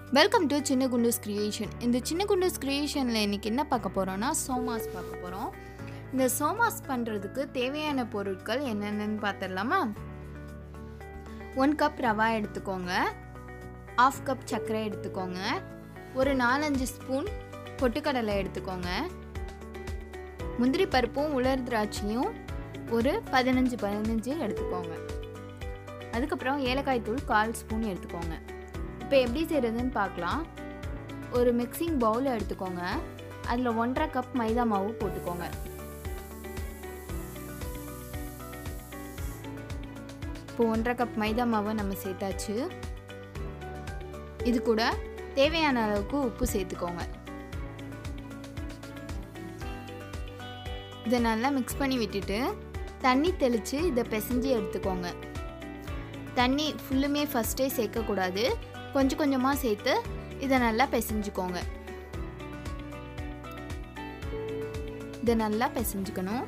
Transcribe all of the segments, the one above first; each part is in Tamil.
வெல்கம் டு சின்ன குண்டூஸ் கிரியேஷன் இந்த சின்ன குண்டூஸ் கிரியேஷனில் இன்றைக்கி என்ன பார்க்க போகிறோன்னா சோமாஸ் பார்க்க போகிறோம் இந்த சோமாஸ் பண்ணுறதுக்கு தேவையான பொருட்கள் என்னென்னு பார்த்துடலாமா ஒன் கப் ரவா எடுத்துக்கோங்க ஆஃப் கப் சர்க்கரை எடுத்துக்கோங்க ஒரு நாலஞ்சு ஸ்பூன் பொட்டுக்கடலை எடுத்துக்கோங்க முந்திரி பருப்பும் உலர் திராட்சையும் ஒரு பதினஞ்சு பதினஞ்சு எடுத்துக்கோங்க அதுக்கப்புறம் ஏலக்காய் தூள் கால் ஸ்பூன் எடுத்துக்கோங்க இப்போ எப்படி செய்கிறதுன்னு பார்க்கலாம் ஒரு மிக்சிங் பவுல் எடுத்துக்கோங்க அதில் ஒன்றரை கப் மைதா மாவு போட்டுக்கோங்க இப்போ ஒன்றரை கப் மைதா மாவை நம்ம சேர்த்தாச்சு இது கூட தேவையான அளவுக்கு உப்பு சேர்த்துக்கோங்க இதை நல்லா மிக்ஸ் பண்ணி விட்டுட்டு தண்ணி தெளித்து இதை பிசைஞ்சு எடுத்துக்கோங்க தண்ணி ஃபுல்லுமே ஃபஸ்ட்டே சேர்க்கக்கூடாது கொஞ்சம் கொஞ்சமாக சேர்த்து இதை நல்லா பிசைஞ்சுக்கோங்க இதை நல்லா பிசைஞ்சுக்கணும்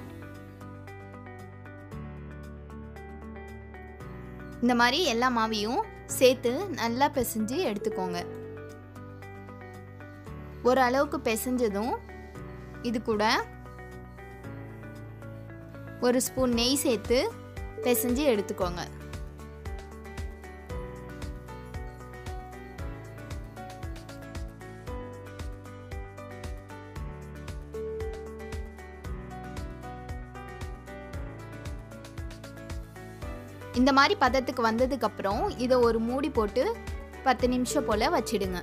இந்த மாதிரி எல்லா மாவையும் சேர்த்து நல்லா பிசைஞ்சு எடுத்துக்கோங்க ஒரு அளவுக்கு பிசைஞ்சதும் இது கூட ஒரு ஸ்பூன் நெய் சேர்த்து பிசைஞ்சு எடுத்துக்கோங்க இந்த மாதிரி பதத்துக்கு வந்ததுக்கப்புறம் இதை ஒரு மூடி போட்டு பத்து நிமிஷம் போல் வச்சிடுங்க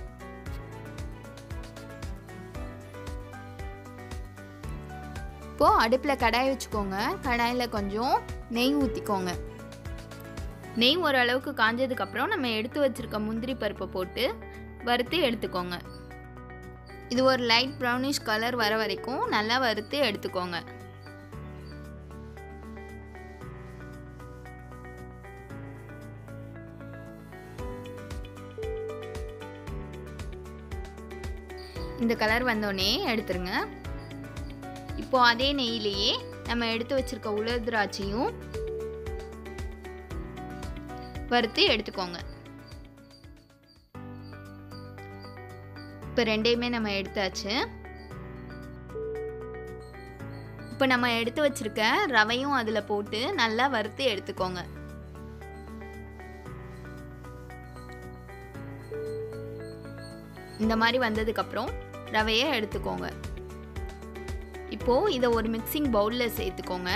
இப்போது அடுப்பில் கடாய் வச்சுக்கோங்க கடாயில் கொஞ்சம் நெய் ஊற்றிக்கோங்க நெய் ஓரளவுக்கு காஞ்சதுக்கப்புறம் நம்ம எடுத்து வச்சுருக்க முந்திரி பருப்பை போட்டு வறுத்து எடுத்துக்கோங்க இது ஒரு லைட் ப்ரௌனிஷ் கலர் வர வரைக்கும் நல்லா வறுத்து எடுத்துக்கோங்க இந்த கலர் வந்தோடனே எடுத்துருங்க இப்போ அதே நெய்யிலேயே நம்ம எடுத்து வச்சிருக்க உலர் திராட்சையும் வறுத்து எடுத்துக்கோங்க இப்போ ரெண்டையுமே நம்ம எடுத்தாச்சு இப்போ நம்ம எடுத்து வச்சிருக்க ரவையும் அதில் போட்டு நல்லா வறுத்து எடுத்துக்கோங்க இந்த மாதிரி வந்ததுக்கப்புறம் ரவையை எடுத்துக்கோங்க இப்போது இதை ஒரு மிக்சிங் பவுலில் சேர்த்துக்கோங்க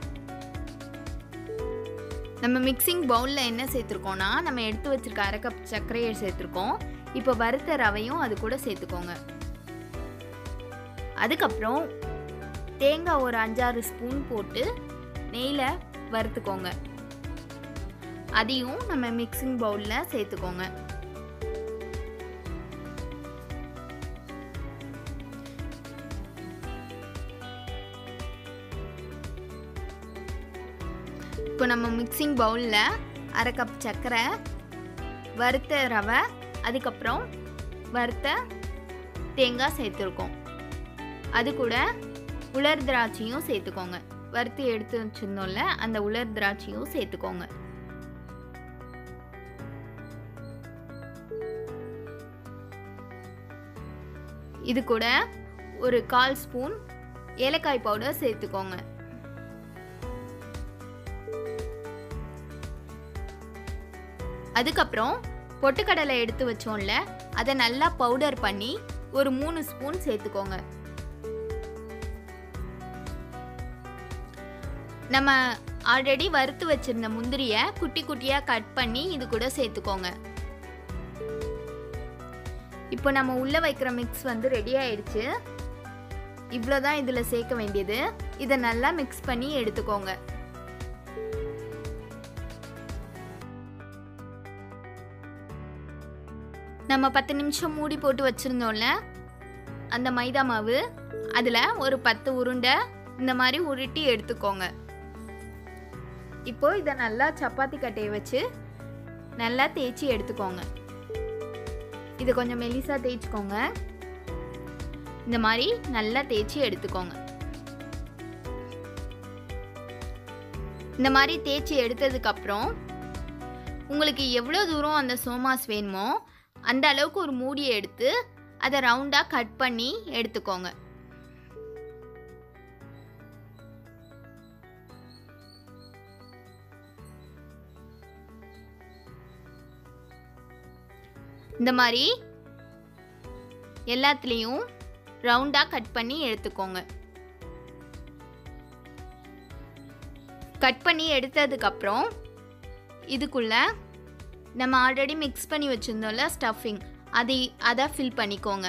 நம்ம மிக்சிங் பவுலில் என்ன சேர்த்துருக்கோன்னா நம்ம எடுத்து வச்சுருக்க அரை கப் சர்க்கரையை சேர்த்துருக்கோம் இப்போ வறுத்த ரவையும் அது கூட சேர்த்துக்கோங்க அதுக்கப்புறம் தேங்காய் ஒரு அஞ்சாறு ஸ்பூன் போட்டு நெய்யில் வறுத்துக்கோங்க அதையும் நம்ம மிக்சிங் பவுலில் சேர்த்துக்கோங்க இப்போ நம்ம மிக்சிங் பவுலில் அரை கப் சர்க்கரை வறுத்த ரவை அதுக்கப்புறம் வறுத்த தேங்காய் சேர்த்துருக்கோம் அது கூட உலர் திராட்சையும் சேர்த்துக்கோங்க வறுத்து எடுத்து வச்சுருந்தோம்ல அந்த உலர் திராட்சையும் சேர்த்துக்கோங்க இது கூட ஒரு கால் ஸ்பூன் ஏலக்காய் பவுடர் சேர்த்துக்கோங்க அதுக்கப்புறம் பொட்டுக்கடலை எடுத்து வச்சோம்ல அதை நல்லா பவுடர் பண்ணி ஒரு மூணு ஸ்பூன் சேர்த்துக்கோங்க நம்ம ஆல்ரெடி வறுத்து வச்சிருந்த முந்திரியை குட்டி குட்டியாக கட் பண்ணி இது கூட சேர்த்துக்கோங்க இப்போ நம்ம உள்ளே வைக்கிற மிக்ஸ் வந்து ரெடி ஆயிடுச்சு இவ்வளோதான் இதில் சேர்க்க வேண்டியது இதை நல்லா மிக்ஸ் பண்ணி எடுத்துக்கோங்க நம்ம பத்து நிமிஷம் மூடி போட்டு வச்சுருந்தோம்ல அந்த மைதா மாவு அதில் ஒரு பத்து உருண்டை இந்த மாதிரி உருட்டி எடுத்துக்கோங்க இப்போ இதை நல்லா சப்பாத்தி கட்டையை வச்சு நல்லா தேய்ச்சி எடுத்துக்கோங்க இதை கொஞ்சம் மெலிசாக தேய்ச்சிக்கோங்க இந்த மாதிரி நல்லா தேய்ச்சி எடுத்துக்கோங்க இந்த மாதிரி தேய்ச்சி எடுத்ததுக்கப்புறம் உங்களுக்கு எவ்வளோ தூரம் அந்த சோமாஸ் வேணுமோ அந்த அளவுக்கு ஒரு மூடியை எடுத்து அதை ரவுண்டாக கட் பண்ணி எடுத்துக்கோங்க இந்த மாதிரி எல்லாத்துலேயும் ரவுண்டாக கட் பண்ணி எடுத்துக்கோங்க கட் பண்ணி எடுத்ததுக்கப்புறம் இதுக்குள்ள நம்ம ஆல்ரெடி மிக்ஸ் பண்ணி வச்சுருந்தோம்ல ஸ்டஃபிங் அதை அதை ஃபில் பண்ணிக்கோங்க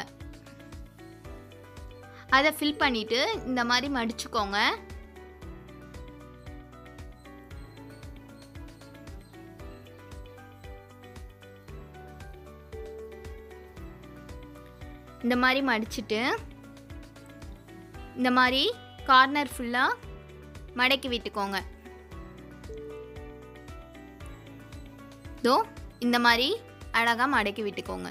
அதை ஃபில் பண்ணிவிட்டு இந்த மாதிரி மடிச்சுக்கோங்க இந்த மாதிரி மடிச்சிட்டு இந்த மாதிரி கார்னர் ஃபுல்லாக மடக்கி விட்டுக்கோங்க தோ இந்த மாதிரி அழகாக மடக்கி விட்டுக்கோங்க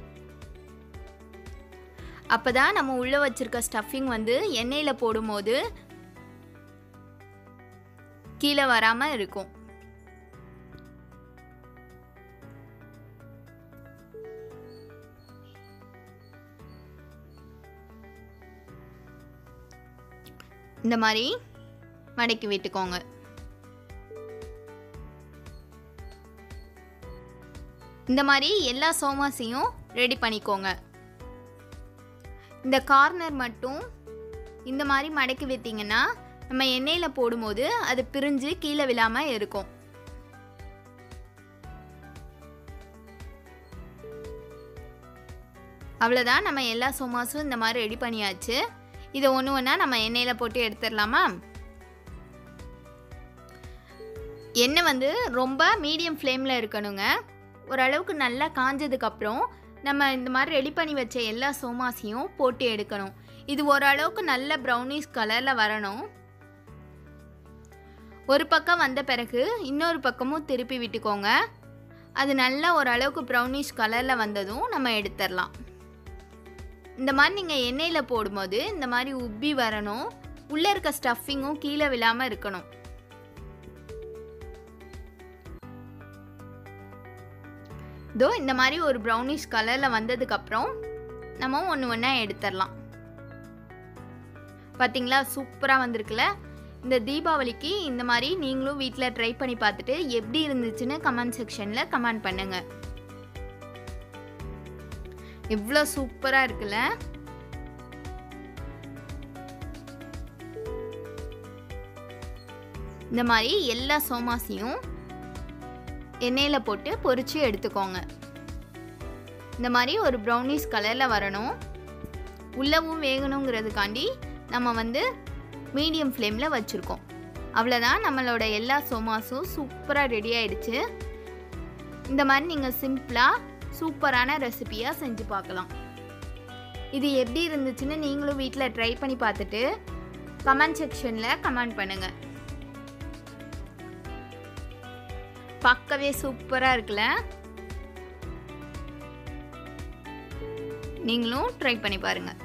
அப்போ தான் நம்ம உள்ளே வச்சுருக்க ஸ்டஃபிங் வந்து எண்ணெயில் போடும்போது கீழே வராமல் இருக்கும் இந்த மாதிரி மடக்கி விட்டுக்கோங்க இந்த மாதிரி எல்லா சோமாஸையும் ரெடி பண்ணிக்கோங்க இந்த கார்னர் மட்டும் இந்த மாதிரி மடக்கி விட்டிங்கன்னா நம்ம எண்ணெயில் போடும்போது அது பிரிஞ்சு கீழே விழாமல் இருக்கும் அவ்வளோதான் நம்ம எல்லா சோமாஸும் இந்த மாதிரி ரெடி பண்ணியாச்சு இதை ஒன்று ஒன்றா நம்ம எண்ணெயில் போட்டு எடுத்துடலாமா எண்ணெய் வந்து ரொம்ப மீடியம் ஃப்ளேமில் இருக்கணுங்க ஓரளவுக்கு நல்லா காஞ்சதுக்கப்புறம் நம்ம இந்த மாதிரி ரெடி பண்ணி வச்ச எல்லா சோமாஸையும் போட்டு எடுக்கணும் இது ஓரளவுக்கு நல்ல ப்ரௌனிஷ் கலரில் வரணும் ஒரு பக்கம் வந்த பிறகு இன்னொரு பக்கமும் திருப்பி விட்டுக்கோங்க அது நல்லா ஓரளவுக்கு ப்ரௌனிஷ் கலரில் வந்ததும் நம்ம எடுத்துடலாம் இந்த மாதிரி நீங்கள் எண்ணெயில் போடும்போது இந்த மாதிரி உப்பி வரணும் உள்ளே இருக்க ஸ்டஃபிங்கும் கீழே விழாமல் இருக்கணும் இதோ இந்த மாதிரி ஒரு ப்ரௌனிஷ் கலரில் வந்ததுக்கப்புறம் நம்ம ஒன்று ஒன்றா எடுத்துடலாம் பார்த்தீங்களா சூப்பராக வந்திருக்குல்ல இந்த தீபாவளிக்கு இந்த மாதிரி நீங்களும் வீட்டில் ட்ரை பண்ணி பார்த்துட்டு எப்படி இருந்துச்சுன்னு கமெண்ட் செக்ஷனில் கமெண்ட் பண்ணுங்க எவ்வளோ சூப்பராக இருக்குல்ல இந்த மாதிரி எல்லா சோமாஸையும் எண்ணெயில் போட்டு பொரிச்சு எடுத்துக்கோங்க இந்த மாதிரி ஒரு ப்ரௌனிஷ் கலரில் வரணும் உள்ளவும் வேகணுங்கிறதுக்காண்டி நம்ம வந்து மீடியம் ஃப்ளேமில் வச்சுருக்கோம் அவ்வளோதான் நம்மளோட எல்லா சோமாஸும் சூப்பராக ரெடி ஆயிடுச்சு இந்த மாதிரி நீங்கள் சிம்பிளாக சூப்பரான ரெசிபியாக செஞ்சு பார்க்கலாம் இது எப்படி இருந்துச்சுன்னு நீங்களும் வீட்டில் ட்ரை பண்ணி பார்த்துட்டு கமெண்ட் செக்ஷனில் கமெண்ட் பண்ணுங்கள் பார்க்கவே சூப்பராக இருக்குல்ல நீங்களும் ட்ரை பண்ணி பாருங்கள்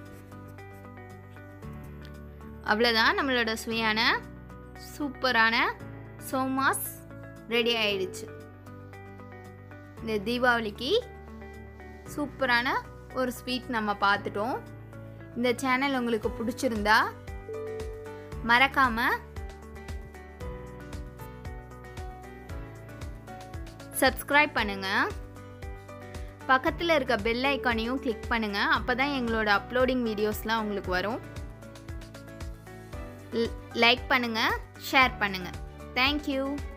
அவ்வளோதான் நம்மளோட சுவையான சூப்பரான சோமாஸ் ரெடி ஆயிடுச்சு இந்த தீபாவளிக்கு சூப்பரான ஒரு ஸ்வீட் நம்ம பார்த்துட்டோம் இந்த சேனல் உங்களுக்கு பிடிச்சிருந்தா மறக்காமல் சப்ஸ்கிரைப் பண்ணுங்கள் பக்கத்தில் இருக்க பெல் ஐக்கானையும் கிளிக் பண்ணுங்கள் அப்போ தான் எங்களோட அப்லோடிங் வீடியோஸ்லாம் உங்களுக்கு வரும் லைக் பண்ணுங்கள் ஷேர் பண்ணுங்கள் தேங்க்யூ